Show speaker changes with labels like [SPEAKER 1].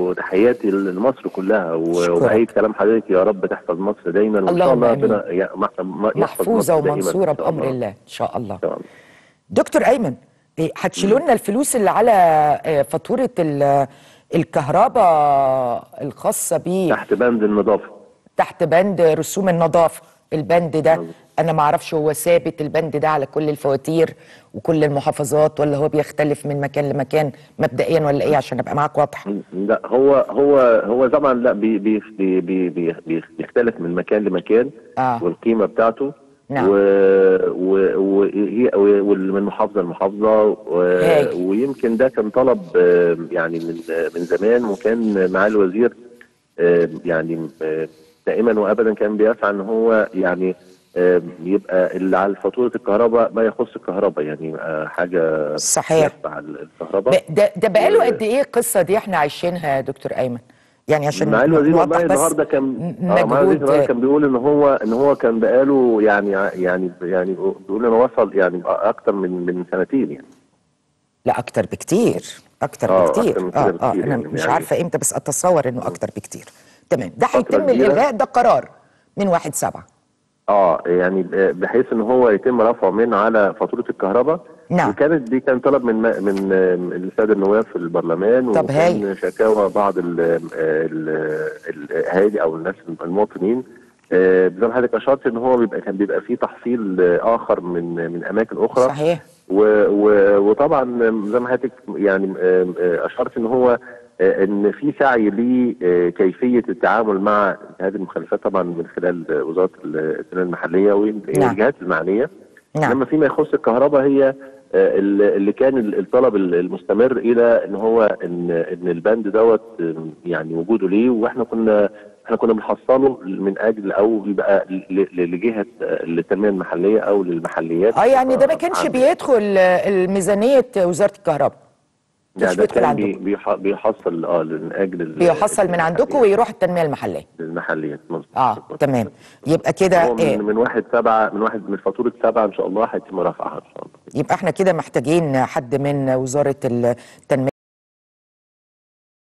[SPEAKER 1] وتحياتي لمصر كلها و-
[SPEAKER 2] أشكرك.
[SPEAKER 1] وبأيد كلام حضرتك يا رب تحفظ مصر دايما وان شاء
[SPEAKER 2] اللهم
[SPEAKER 1] الله
[SPEAKER 2] آمين.
[SPEAKER 1] ربنا ي- مح- م- يحفظ
[SPEAKER 2] محفوظه
[SPEAKER 1] مصر دائماً
[SPEAKER 2] ومنصوره
[SPEAKER 1] إن شاء
[SPEAKER 2] بامر الله ان شاء الله
[SPEAKER 1] إن شاء الله.
[SPEAKER 2] دكتور ايمن إيه، هتشيلوا لنا الفلوس اللي على آه، فاتوره ال- الكهرباء الخاصه بيه
[SPEAKER 1] تحت بند النظافه
[SPEAKER 2] تحت بند رسوم النظافه البند ده انا ما اعرفش هو ثابت البند ده على كل الفواتير وكل المحافظات ولا هو بيختلف من مكان لمكان مبدئيا ولا ايه عشان ابقى معاك واضحه
[SPEAKER 1] لا هو هو هو طبعا لا بي بي بي بي بي بي بيختلف من مكان لمكان
[SPEAKER 2] آه.
[SPEAKER 1] والقيمه بتاعته
[SPEAKER 2] نعم.
[SPEAKER 1] و و وهي ومن محافظه لمحافظه و
[SPEAKER 2] هايل.
[SPEAKER 1] ويمكن ده كان طلب آه، يعني من آه، من زمان وكان معالي الوزير آه، يعني آه، دائما وابدا كان بيسعى ان هو يعني آه، يبقى اللي على فاتوره الكهرباء ما يخص الكهرباء يعني يبقى حاجه
[SPEAKER 2] صحيح.
[SPEAKER 1] يدفع الكهرباء
[SPEAKER 2] ب- ده ده بقاله
[SPEAKER 1] و-
[SPEAKER 2] قد ايه القصه دي احنا عايشيننا يا دكتور ايمن يعني عشان
[SPEAKER 1] معالي الوزير
[SPEAKER 2] نوضح
[SPEAKER 1] والله
[SPEAKER 2] بس
[SPEAKER 1] النهارده كان
[SPEAKER 2] م-
[SPEAKER 1] اه معالي الوزير النهارده
[SPEAKER 2] مجهود
[SPEAKER 1] كان بيقول ان هو ان هو كان بقاله يعني يعني يعني بيقول انه وصل يعني اكتر من من سنتين يعني
[SPEAKER 2] لا اكتر بكتير اكتر
[SPEAKER 1] آه،
[SPEAKER 2] بكتير
[SPEAKER 1] أكتر من كده
[SPEAKER 2] اه اه
[SPEAKER 1] بكتير
[SPEAKER 2] انا
[SPEAKER 1] يعني.
[SPEAKER 2] مش
[SPEAKER 1] يعني-
[SPEAKER 2] عارفه امتى بس اتصور انه اكتر بكتير تمام ده
[SPEAKER 1] فترة
[SPEAKER 2] هيتم
[SPEAKER 1] كبيرة.
[SPEAKER 2] الالغاء ده قرار من واحد سبعة
[SPEAKER 1] اه يعني ب- بحيث ان هو يتم رفعه من على فاتوره الكهرباء
[SPEAKER 2] نعم.
[SPEAKER 1] وكانت دي كان طلب من من من الساده النواب في البرلمان
[SPEAKER 2] طب هايل.
[SPEAKER 1] وكان شكاوى بعض ال- ال- الاهالي او الناس المواطنين آه، زي ما حضرتك اشرت ان هو بيبقى كان بيبقى فيه تحصيل آه، اخر من من اماكن اخرى
[SPEAKER 2] صحيح
[SPEAKER 1] و و وطبعا زي ما حضرتك يعني آم، آه، اشرت ان هو آه، ان في سعي لكيفيه التعامل مع هذه المخالفات طبعا من خلال آه، وزاره التنميه المحليه والجهات المعنيه
[SPEAKER 2] نعم.
[SPEAKER 1] لما فيما يخص الكهرباء هي آه، اللي اللي كان الطلب المستمر الى ان هو ان ان البند دوت آم، يعني وجوده ليه واحنا كنا احنا كنا بنحصله من اجل او بيبقى ل- ل- لجهه آه، التنميه المحليه او للمحليات
[SPEAKER 2] اه يعني ده ما كانش
[SPEAKER 1] عامة.
[SPEAKER 2] بيدخل آه، الميزانيه وزاره الكهرباء
[SPEAKER 1] ده
[SPEAKER 2] مش
[SPEAKER 1] ده
[SPEAKER 2] بيدخل
[SPEAKER 1] كان بي-
[SPEAKER 2] عندكم
[SPEAKER 1] بيح- بيحصل اه من اجل ال-
[SPEAKER 2] بيحصل من عندكم ويروح التنميه المحليه
[SPEAKER 1] المحليات مظبوط
[SPEAKER 2] اه تمام يبقى كده
[SPEAKER 1] هو
[SPEAKER 2] آه،
[SPEAKER 1] من, من واحد سبعة من واحد من فاتورة سبعة إن شاء الله هيتم رفعها إن شاء الله
[SPEAKER 2] يبقى احنا كده محتاجين حد من وزاره التنميه